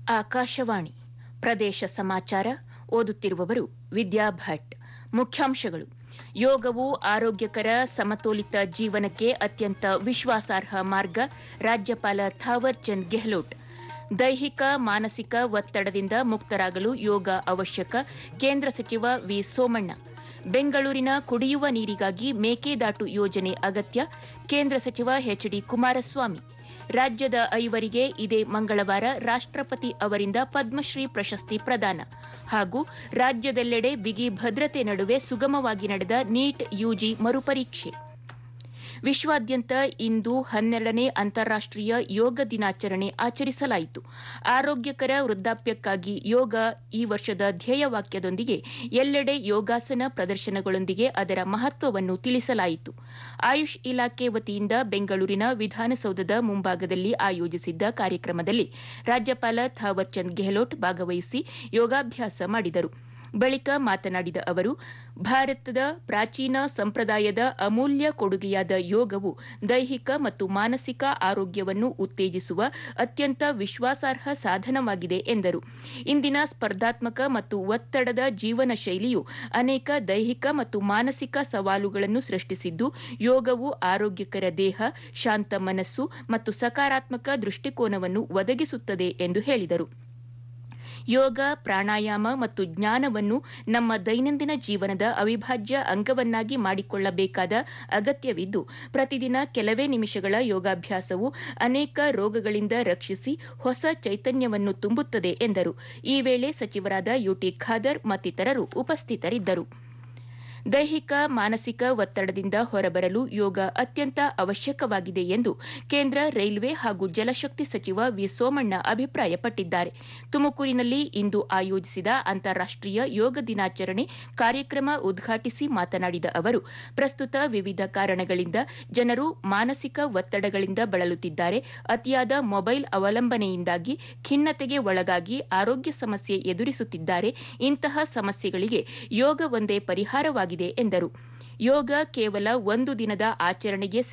ಆಕಾಶವಾಣಿ ಪ್ರದೇಶ ಸಮಾಚಾರ ಓದುತ್ತಿರುವವರು ವಿದ್ಯಾ ಭಟ್ ಮುಖ್ಯಾಂಶಗಳು ಯೋಗವು ಆರೋಗ್ಯಕರ ಸಮತೋಲಿತ ಜೀವನಕ್ಕೆ ಅತ್ಯಂತ ವಿಶ್ವಾಸಾರ್ಹ ಮಾರ್ಗ ರಾಜ್ಯಪಾಲ ಥಾವರ್ ಚಂದ್ ಗೆಹ್ಲೋಟ್ ದೈಹಿಕ ಮಾನಸಿಕ ಒತ್ತಡದಿಂದ ಮುಕ್ತರಾಗಲು ಯೋಗ ಅವಶ್ಯಕ ಕೇಂದ್ರ ಸಚಿವ ವಿ ಸೋಮಣ್ಣ ಬೆಂಗಳೂರಿನ ಕುಡಿಯುವ ನೀರಿಗಾಗಿ ಮೇಕೆದಾಟು ಯೋಜನೆ ಅಗತ್ಯ ಕೇಂದ್ರ ಸಚಿವ ಎಚ್ಡಿ ಕುಮಾರಸ್ವಾಮಿ ರಾಜ್ಯದ ಐವರಿಗೆ ಇದೇ ಮಂಗಳವಾರ ರಾಷ್ಟಪತಿ ಅವರಿಂದ ಪದ್ಮಶ್ರೀ ಪ್ರಶಸ್ತಿ ಪ್ರದಾನ ಹಾಗೂ ರಾಜ್ಯದೆಲ್ಲೆಡೆ ಬಿಗಿ ಭದ್ರತೆ ನಡುವೆ ಸುಗಮವಾಗಿ ನಡೆದ ನೀಟ್ ಯುಜಿ ಮರುಪರೀಕ್ಷೆ ವಿಶ್ವಾದ್ಯಂತ ಇಂದು ಹನ್ನೆರಡನೇ ಅಂತಾರಾಷ್ಟೀಯ ಯೋಗ ದಿನಾಚರಣೆ ಆಚರಿಸಲಾಯಿತು ಆರೋಗ್ಯಕರ ವೃದ್ಧಾಪ್ಯಕ್ಕಾಗಿ ಯೋಗ ಈ ವರ್ಷದ ಧ್ಯೇಯವಾಕ್ಯದೊಂದಿಗೆ ಎಲ್ಲೆಡೆ ಯೋಗಾಸನ ಪ್ರದರ್ಶನಗಳೊಂದಿಗೆ ಅದರ ಮಹತ್ವವನ್ನು ತಿಳಿಸಲಾಯಿತು ಆಯುಷ್ ಇಲಾಖೆ ವತಿಯಿಂದ ಬೆಂಗಳೂರಿನ ವಿಧಾನಸೌಧದ ಮುಂಭಾಗದಲ್ಲಿ ಆಯೋಜಿಸಿದ್ದ ಕಾರ್ಯಕ್ರಮದಲ್ಲಿ ರಾಜ್ಯಪಾಲ ಥಾವರ್ ಚಂದ್ ಗೆಹ್ಲೋಟ್ ಭಾಗವಹಿಸಿ ಯೋಗಾಭ್ಯಾಸ ಮಾಡಿದರು ಬಳಿಕ ಮಾತನಾಡಿದ ಅವರು ಭಾರತದ ಪ್ರಾಚೀನ ಸಂಪ್ರದಾಯದ ಅಮೂಲ್ಯ ಕೊಡುಗೆಯಾದ ಯೋಗವು ದೈಹಿಕ ಮತ್ತು ಮಾನಸಿಕ ಆರೋಗ್ಯವನ್ನು ಉತ್ತೇಜಿಸುವ ಅತ್ಯಂತ ವಿಶ್ವಾಸಾರ್ಹ ಸಾಧನವಾಗಿದೆ ಎಂದರು ಇಂದಿನ ಸ್ಪರ್ಧಾತ್ಮಕ ಮತ್ತು ಒತ್ತಡದ ಜೀವನ ಶೈಲಿಯು ಅನೇಕ ದೈಹಿಕ ಮತ್ತು ಮಾನಸಿಕ ಸವಾಲುಗಳನ್ನು ಸೃಷ್ಟಿಸಿದ್ದು ಯೋಗವು ಆರೋಗ್ಯಕರ ದೇಹ ಶಾಂತ ಮನಸ್ಸು ಮತ್ತು ಸಕಾರಾತ್ಮಕ ದೃಷ್ಟಿಕೋನವನ್ನು ಒದಗಿಸುತ್ತದೆ ಎಂದು ಹೇಳಿದರು ಯೋಗ ಪ್ರಾಣಾಯಾಮ ಮತ್ತು ಜ್ಞಾನವನ್ನು ನಮ್ಮ ದೈನಂದಿನ ಜೀವನದ ಅವಿಭಾಜ್ಯ ಅಂಗವನ್ನಾಗಿ ಮಾಡಿಕೊಳ್ಳಬೇಕಾದ ಅಗತ್ಯವಿದ್ದು ಪ್ರತಿದಿನ ಕೆಲವೇ ನಿಮಿಷಗಳ ಯೋಗಾಭ್ಯಾಸವು ಅನೇಕ ರೋಗಗಳಿಂದ ರಕ್ಷಿಸಿ ಹೊಸ ಚೈತನ್ಯವನ್ನು ತುಂಬುತ್ತದೆ ಎಂದರು ಈ ವೇಳೆ ಸಚಿವರಾದ ಯುಟಿ ಖಾದರ್ ಮತ್ತಿತರರು ಉಪಸ್ಥಿತರಿದ್ದರು ದೈಹಿಕ ಮಾನಸಿಕ ಒತ್ತಡದಿಂದ ಹೊರಬರಲು ಯೋಗ ಅತ್ಯಂತ ಅವಶ್ಯಕವಾಗಿದೆ ಎಂದು ಕೇಂದ್ರ ರೈಲ್ವೆ ಹಾಗೂ ಜಲಶಕ್ತಿ ಸಚಿವ ವಿ ಸೋಮಣ್ಣ ಅಭಿಪ್ರಾಯಪಟ್ಟಿದ್ದಾರೆ ತುಮಕೂರಿನಲ್ಲಿ ಇಂದು ಆಯೋಜಿಸಿದ ಅಂತಾರಾಷ್ಟೀಯ ಯೋಗ ದಿನಾಚರಣೆ ಕಾರ್ಯಕ್ರಮ ಉದ್ಘಾಟಿಸಿ ಮಾತನಾಡಿದ ಅವರು ಪ್ರಸ್ತುತ ವಿವಿಧ ಕಾರಣಗಳಿಂದ ಜನರು ಮಾನಸಿಕ ಒತ್ತಡಗಳಿಂದ ಬಳಲುತ್ತಿದ್ದಾರೆ ಅತಿಯಾದ ಮೊಬೈಲ್ ಅವಲಂಬನೆಯಿಂದಾಗಿ ಖಿನ್ನತೆಗೆ ಒಳಗಾಗಿ ಆರೋಗ್ಯ ಸಮಸ್ಯೆ ಎದುರಿಸುತ್ತಿದ್ದಾರೆ ಇಂತಹ ಸಮಸ್ಯೆಗಳಿಗೆ ಯೋಗ ಒಂದೇ ಪರಿಹಾರವಾಗಿದೆ ಎಂದರು ಯೋಗ ಕೇವಲ ಒಂದು ದಿನದ ಆಚರಣೆಗೆ